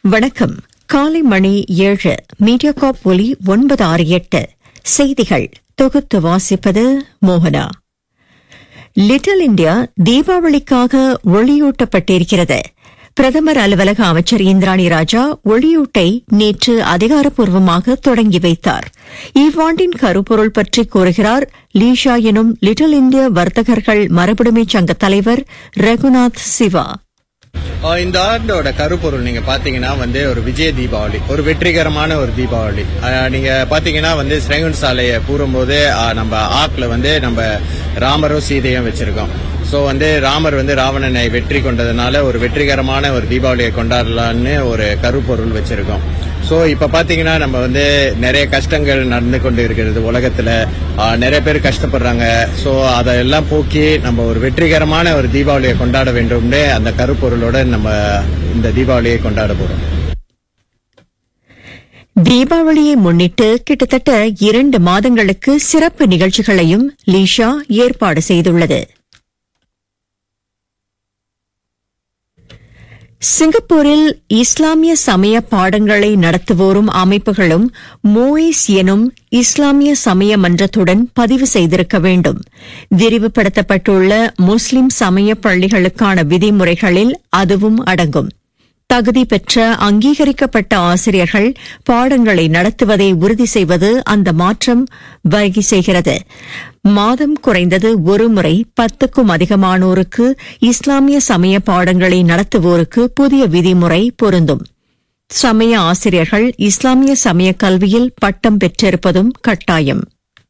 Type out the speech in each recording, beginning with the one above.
வணக்கம் காலை மணி ஏழு மீடியா காப் ஒலி ஒன்பது ஆறு எட்டு செய்திகள் தொகுத்து வாசிப்பது மோகனா லிட்டில் இந்தியா தீபாவளிக்காக ஒளியூட்டப்பட்டிருக்கிறது பிரதமர் அலுவலக அமைச்சர் இந்திராணி ராஜா ஒளியூட்டை நேற்று அதிகாரப்பூர்வமாக தொடங்கி வைத்தார் இவ்வாண்டின் கருப்பொருள் பற்றி கூறுகிறார் லீஷா எனும் லிட்டில் இந்திய வர்த்தகர்கள் மரபுடைமை சங்க தலைவர் ரகுநாத் சிவா ஆஹ் இந்த ஆண்டோட கருப்பொருள் நீங்க பாத்தீங்கன்னா வந்து ஒரு விஜய தீபாவளி ஒரு வெற்றிகரமான ஒரு தீபாவளி ஆஹ் நீங்க பாத்தீங்கன்னா வந்து ஸ்ரேங்கன் சாலையை கூறும்போது ஆஹ் நம்ம ஆக்ல வந்து நம்ம ராமரும் சீதையும் வச்சிருக்கோம் சோ வந்து ராமர் வந்து ராவணனை வெற்றி கொண்டதுனால ஒரு வெற்றிகரமான ஒரு தீபாவளியை கொண்டாடலாம்னு ஒரு கருப்பொருள் வச்சிருக்கோம் சோ இப்ப பாத்தீங்கன்னா நம்ம வந்து நிறைய கஷ்டங்கள் நடந்து கொண்டு இருக்கிறது உலகத்துல ஆஹ் நிறைய பேர் கஷ்டப்படுறாங்க சோ அதெல்லாம் போக்கி நம்ம ஒரு வெற்றிகரமான ஒரு தீபாவளியை கொண்டாட வேண்டும்னு அந்த கருப்பொருளோட நம்ம இந்த தீபாவளியை கொண்டாட போறோம் தீபாவளியை முன்னிட்டு கிட்டத்தட்ட இரண்டு மாதங்களுக்கு சிறப்பு நிகழ்ச்சிகளையும் லீஷா ஏற்பாடு செய்துள்ளது சிங்கப்பூரில் இஸ்லாமிய சமய பாடங்களை நடத்துவோரும் அமைப்புகளும் மோயிஸ் எனும் இஸ்லாமிய சமய மன்றத்துடன் பதிவு செய்திருக்க வேண்டும் விரிவுபடுத்தப்பட்டுள்ள முஸ்லிம் சமய பள்ளிகளுக்கான விதிமுறைகளில் அதுவும் அடங்கும் தகுதி பெற்ற அங்கீகரிக்கப்பட்ட ஆசிரியர்கள் பாடங்களை நடத்துவதை உறுதி செய்வது அந்த மாற்றம் வகை செய்கிறது மாதம் குறைந்தது ஒருமுறை பத்துக்கும் அதிகமானோருக்கு இஸ்லாமிய சமய பாடங்களை நடத்துவோருக்கு புதிய விதிமுறை பொருந்தும் சமய ஆசிரியர்கள் இஸ்லாமிய சமய கல்வியில் பட்டம் பெற்றிருப்பதும் கட்டாயம்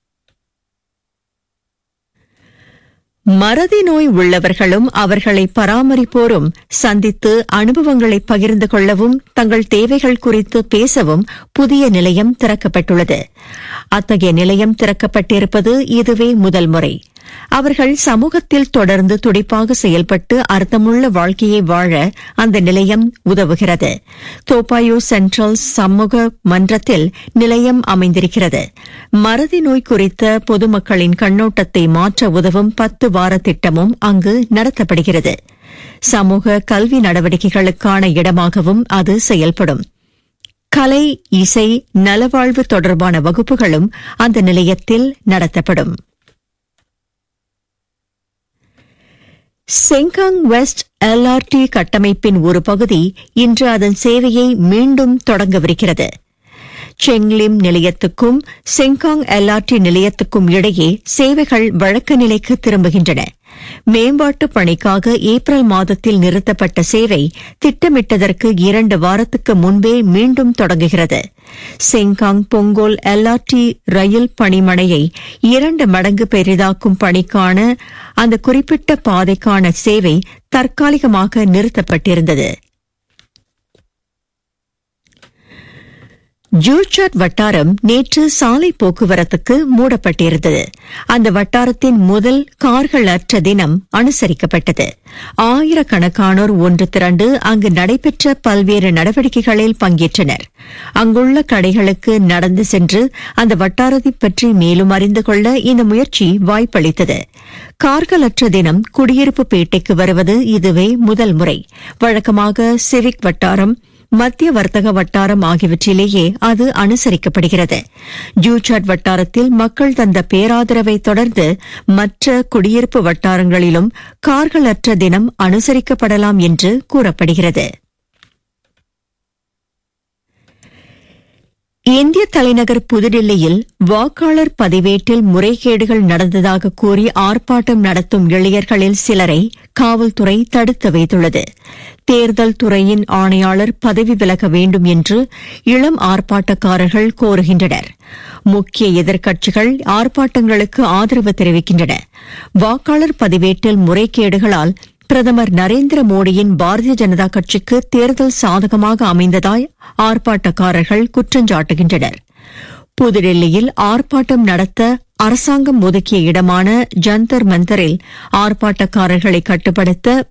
மறதி நோய் உள்ளவர்களும் அவர்களை பராமரிப்போரும் சந்தித்து அனுபவங்களை பகிர்ந்து கொள்ளவும் தங்கள் தேவைகள் குறித்து பேசவும் புதிய நிலையம் திறக்கப்பட்டுள்ளது அத்தகைய நிலையம் திறக்கப்பட்டிருப்பது இதுவே முதல் முறை அவர்கள் சமூகத்தில் தொடர்ந்து துடிப்பாக செயல்பட்டு அர்த்தமுள்ள வாழ்க்கையை வாழ அந்த நிலையம் உதவுகிறது தோப்பாயோ சென்ட்ரல் சமூக மன்றத்தில் நிலையம் அமைந்திருக்கிறது மறதி நோய் குறித்த பொதுமக்களின் கண்ணோட்டத்தை மாற்ற உதவும் பத்து வார திட்டமும் அங்கு நடத்தப்படுகிறது சமூக கல்வி நடவடிக்கைகளுக்கான இடமாகவும் அது செயல்படும் கலை இசை நலவாழ்வு தொடர்பான வகுப்புகளும் அந்த நிலையத்தில் நடத்தப்படும் செங்காங் வெஸ்ட் எல்ஆர்டி கட்டமைப்பின் ஒரு பகுதி இன்று அதன் சேவையை மீண்டும் தொடங்கவிருக்கிறது செங்லிம் நிலையத்துக்கும் செங்காங் எல்ஆர்டி நிலையத்துக்கும் இடையே சேவைகள் வழக்க நிலைக்கு திரும்புகின்றன மேம்பாட்டு பணிக்காக ஏப்ரல் மாதத்தில் நிறுத்தப்பட்ட சேவை திட்டமிட்டதற்கு இரண்டு வாரத்துக்கு முன்பே மீண்டும் தொடங்குகிறது செங்காங் பொங்கோல் எல்ஆர்டி ரயில் பணிமனையை இரண்டு மடங்கு பெரிதாக்கும் பணிக்கான அந்த குறிப்பிட்ட பாதைக்கான சேவை தற்காலிகமாக நிறுத்தப்பட்டிருந்தது ஜூர்சாட் வட்டாரம் நேற்று சாலை போக்குவரத்துக்கு மூடப்பட்டிருந்தது அந்த வட்டாரத்தின் முதல் கார்கள் அற்ற தினம் அனுசரிக்கப்பட்டது ஆயிரக்கணக்கானோர் ஒன்று திரண்டு அங்கு நடைபெற்ற பல்வேறு நடவடிக்கைகளில் பங்கேற்றனர் அங்குள்ள கடைகளுக்கு நடந்து சென்று அந்த வட்டாரத்தை பற்றி மேலும் அறிந்து கொள்ள இந்த முயற்சி வாய்ப்பளித்தது கார்கள் அற்ற தினம் குடியிருப்பு பேட்டைக்கு வருவது இதுவே முதல் முறை வழக்கமாக சிவிக் வட்டாரம் மத்திய வர்த்தக வட்டாரம் ஆகியவற்றிலேயே அது அனுசரிக்கப்படுகிறது ஜூசாட் வட்டாரத்தில் மக்கள் தந்த பேராதரவை தொடர்ந்து மற்ற குடியிருப்பு வட்டாரங்களிலும் கார்கள் அற்ற தினம் அனுசரிக்கப்படலாம் என்று கூறப்படுகிறது இந்திய தலைநகர் புதுடில்லியில் வாக்காளர் பதிவேட்டில் முறைகேடுகள் நடந்ததாக கூறி ஆர்ப்பாட்டம் நடத்தும் இளைஞர்களில் சிலரை காவல்துறை தடுத்து வைத்துள்ளது தேர்தல் துறையின் ஆணையாளர் பதவி விலக வேண்டும் என்று இளம் ஆர்ப்பாட்டக்காரர்கள் கோருகின்றனர் முக்கிய எதிர்க்கட்சிகள் ஆர்ப்பாட்டங்களுக்கு ஆதரவு தெரிவிக்கின்றன வாக்காளர் பதிவேட்டில் முறைகேடுகளால் பிரதமர் நரேந்திர மோடியின் பாரதிய ஜனதா கட்சிக்கு தேர்தல் சாதகமாக அமைந்ததாய் ஆர்ப்பாட்டக்காரர்கள் குற்றஞ்சாட்டுகின்றனர் புதுடெல்லியில் ஆர்ப்பாட்டம் நடத்த அரசாங்கம் ஒதுக்கிய இடமான ஜந்தர் மந்தரில் ஆர்ப்பாட்டக்காரர்களை கட்டுப்படுத்த